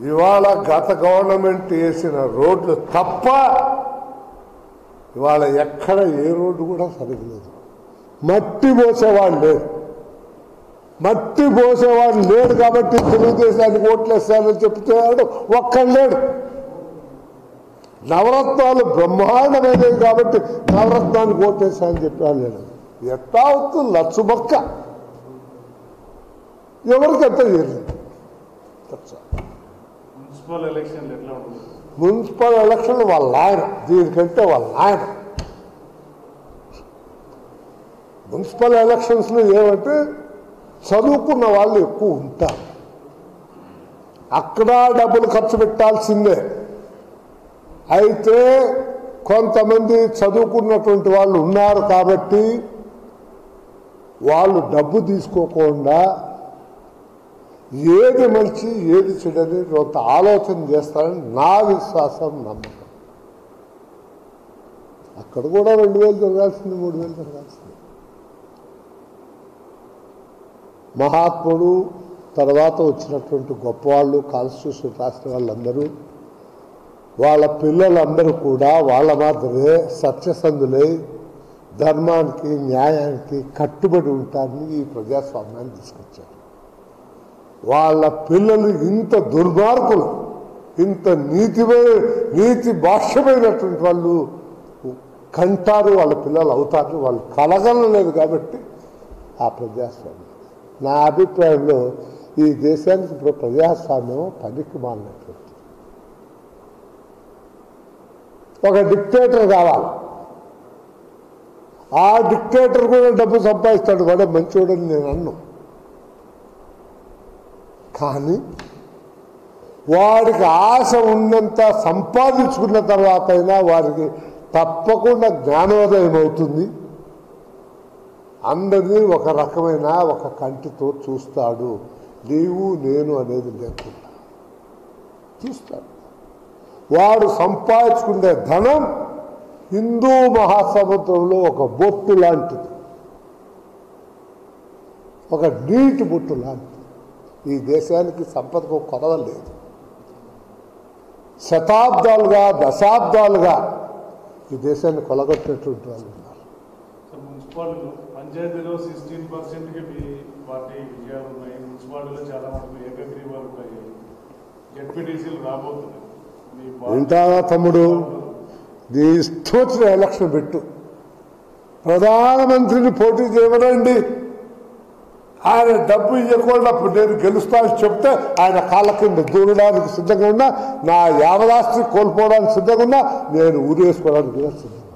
ఇవాళ గత గవర్నమెంట్ వేసిన రోడ్లు తప్ప ఇవాళ ఎక్కడ ఏ రోడ్డు కూడా సరిగలేదు మట్టి పోసేవాడు లేడు మట్టి పోసేవాడు లేడు కాబట్టి తెలుగుదేశానికి ఓట్లు వేస్తానని చెప్తున్నాడు ఒక్కడు లేడు నవరత్నాలు బ్రహ్మాండమైనవి కాబట్టి నవరత్నానికి ఓటేసానని చెప్పాడు లేడు ఎట్టా అవుతుంది లచ్చు మొక్క ఎవరికి ఎంత చేయలేదు That's all. మున్సిపల్ ఎలక్షన్లు ఎట్లా ఉంటుంది మున్సిపల్ ఎలక్షన్ వాళ్ళ ఆయన దీనికంటే వాళ్ళ ఆయన మున్సిపల్ ఎలక్షన్స్లో ఏమంటే చదువుకున్న వాళ్ళు ఎక్కువ ఉంటారు అక్కడ డబ్బులు ఖర్చు పెట్టాల్సిందే అయితే కొంతమంది చదువుకున్నటువంటి వాళ్ళు ఉన్నారు కాబట్టి వాళ్ళు డబ్బు తీసుకోకుండా ఏది మంచి ఏది చెడని కొంత ఆలోచన చేస్తారని నా విశ్వాసం నమ్మకం అక్కడ కూడా రెండు వేలు జరగాల్సింది మూడు వేలు జరగాల్సింది మహాత్ముడు తర్వాత వచ్చినటువంటి గొప్పవాళ్ళు కాన్స్టిట్యూషన్ రాసిన వాళ్ళందరూ వాళ్ళ పిల్లలందరూ కూడా వాళ్ళ మాత్రమే సత్యసంధులై ధర్మానికి న్యాయానికి కట్టుబడి ఉంటారని ఈ ప్రజాస్వామ్యాన్ని తీసుకొచ్చారు వాళ్ళ పిల్లలు ఇంత దుర్మార్గులు ఇంత నీతిమై నీతి భాష్యమైనటువంటి వాళ్ళు కంటారు వాళ్ళ పిల్లలు అవుతారు వాళ్ళు కలగనలేదు కాబట్టి ఆ ప్రజాస్వామ్యం నా అభిప్రాయంలో ఈ దేశానికి ఇప్పుడు ప్రజాస్వామ్యం పనికి మాలినటువంటి ఒక డిక్టేటర్ కావాలి ఆ డిక్టేటర్ కూడా డబ్బు సంపాదిస్తాడు వాడే మంచోడని నేను అన్ను కానీ వాడికి ఆశ ఉన్నంత సంపాదించుకున్న తర్వాత అయినా వారికి తప్పకుండా జ్ఞానోదయం అవుతుంది అందరినీ ఒక రకమైన ఒక కంటితో చూస్తాడు నీవు నేను అనేది లేకుండా చూస్తాడు వాడు సంపాదించుకునే ధనం హిందూ మహాసముద్రంలో ఒక బొట్టు లాంటిది ఒక నీటి బొట్టు లాంటిది ఈ దేశానికి సంపదకు కొరవ లేదు శతాబ్దాలుగా దశాబ్దాలుగా ఈ దేశాన్ని కొలగొట్టినటువంటి వాళ్ళు ఉన్నారు సో మున్సిపాలిటీ పంచాయతీలో సిక్స్టీన్ పర్సెంట్కి మీ పార్టీ విజయాలు ఉన్నాయి మున్సిపాలిటీలో చాలా మటుకు ఏకగ్రీవాలు ఉన్నాయి జడ్పీటీసీలు రాబోతున్నాయి మీ పార్టీ- వింటావా తమ్ముడు నీ ఇష్టం వచ్చిన ఎలక్షన్ పెట్టు ప్రధానమంత్రిని పోటీ చేయమనండి ఆయన డబ్బు ఇవ్వకుండా నేను గెలుస్తానని చెప్తే ఆయన కాళ్ళ కింద దూరడానికి సిద్ధంగా ఉన్నా నా యావదాస్తి కోల్పోవడానికి సిద్ధంగా ఉన్నా నేను ఊరేసుకోవడానికి కూడా సిద్ధంగా ఉన్నా.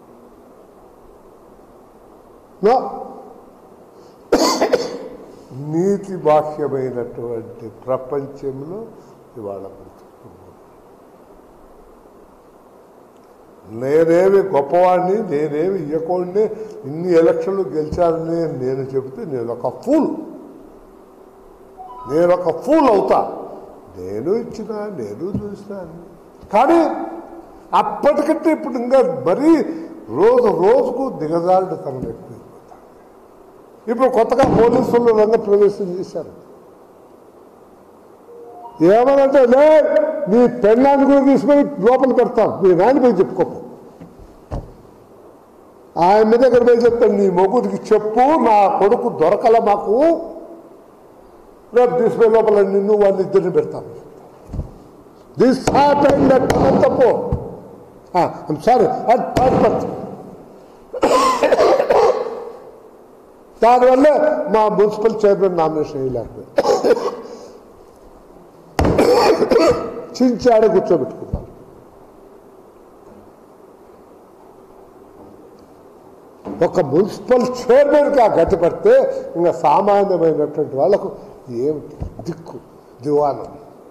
నో. నీతి బాహ్యమైనటువంటి ప్రపంచంలో ఇవాళ బ్రతుకుతున్నాం. నేనేమి గొప్పవాడిని నేనేమి ఇవ్వకూడని ఇన్ని ఎలక్షన్లు గెలిచానని నేను చెబితే నేను ఒక ఫూల్ నేను ఒక ఫూల్ అవుతా నేను ఇచ్చిన నేను చూసిన కానీ అప్పటికంటే ఇప్పుడు ఇంకా మరీ రోజు రోజుకు దిగజారుడుతనం ఎక్కువైపోతా ఇప్పుడు కొత్తగా పోలీసులు రంగ ప్రవేశం చేశారు ఏమనంటే లే నీ పెళ్ళాన్ని కూడా తీసుకొని లోపల పెడతాను మీ నాయన పోయి చెప్పుకోపు ఆయన మీద దగ్గర పోయి చెప్తాను నీ మొగుడికి చెప్పు నా కొడుకు దొరకల మాకు రేపు తీసుకుపోయి లోపల నిన్ను వాళ్ళ ఇద్దరిని పెడతాను దిస్ హ్యాపెండ్ అట్ తప్పు సారీ అట్ పార్పత్ దానివల్ల మా మున్సిపల్ చైర్మన్ నామినేషన్ వేయలేకపోయింది చించాడ కూర్చోబెట్టుకున్నారు ఒక మున్సిపల్ చైర్మన్కి ఆ గతి పడితే ఇంకా సామాన్యమైనటువంటి వాళ్ళకు ఏమిటి దిక్కు దివానం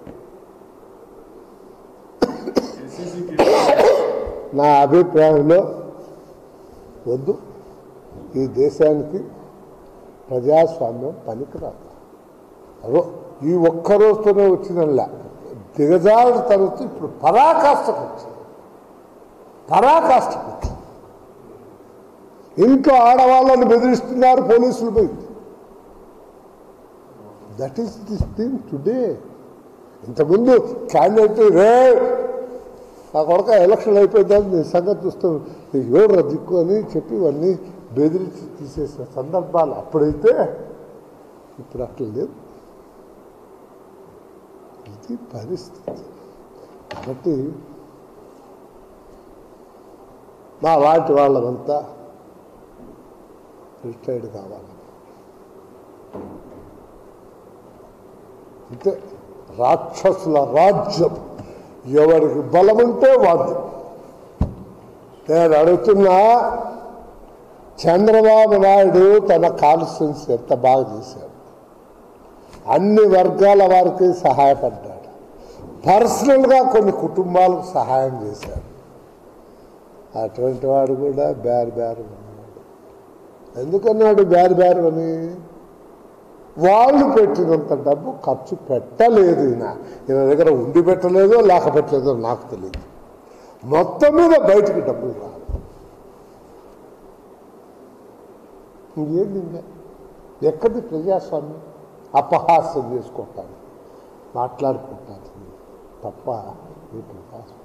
ఎస్సీసీకి నా అభిప్రాయంలో వద్దు ఈ దేశానికి ప్రజాస్వామ్యం పనికిరాదు అదో ఈ ఒక్క రోజుతోనే వచ్చినల్లా దిగజారుడు తర్వాత ఇప్పుడు పరాకాష్ఠకు వచ్చింది పరాకాష్ఠకు వచ్చింది ఇంట్లో ఆడవాళ్ళని బెదిరిస్తున్నారు పోలీసులు పోయి that is this thing today ఇంతకుముందు క్యాండిడేట్ రే నా కొడక ఎలక్షన్ అయిపోయిందని నీ సంగతి చూస్తూ ఎవరు దిక్కు అని చెప్పి ఇవన్నీ బెదిరించి తీసేసిన సందర్భాలు అప్పుడైతే ఇప్పుడు అట్లా లేదు ఇది పరిస్థితి కాబట్టి మా వాటి వాళ్ళమంతా రిటైర్డ్ కావాలి అంతే రాక్షసుల రాజ్యం ఎవరికి బలం ఉంటే వాడు నేను అడుగుతున్నా చంద్రబాబు నాయుడు తన కాన్స్టిట్యున్సీ ఎంత బాగా చేశాడు అన్ని వర్గాల వారికి సహాయపడ్డాడు పర్సనల్గా కొన్ని కుటుంబాలకు సహాయం చేశాడు అటువంటి వాడు కూడా బేరు బేరు ఉన్నాడు ఎందుకన్నాడు బేరు బేరు అని వాళ్ళు పెట్టినంత డబ్బు ఖర్చు పెట్టలేదు ఈయన ఈయన దగ్గర ఉండి పెట్టలేదో లేక పెట్టలేదో నాకు తెలియదు మొత్తం మీద బయటికి డబ్బులు రాదు ఇంకేంది ఇంకా ఎక్కడి ప్రజాస్వామ్యం అపహాస్యం చేసుకోవటానికి మాట్లాడుకుంటాను తప్ప ఈ ప్రజాస్వామ్యం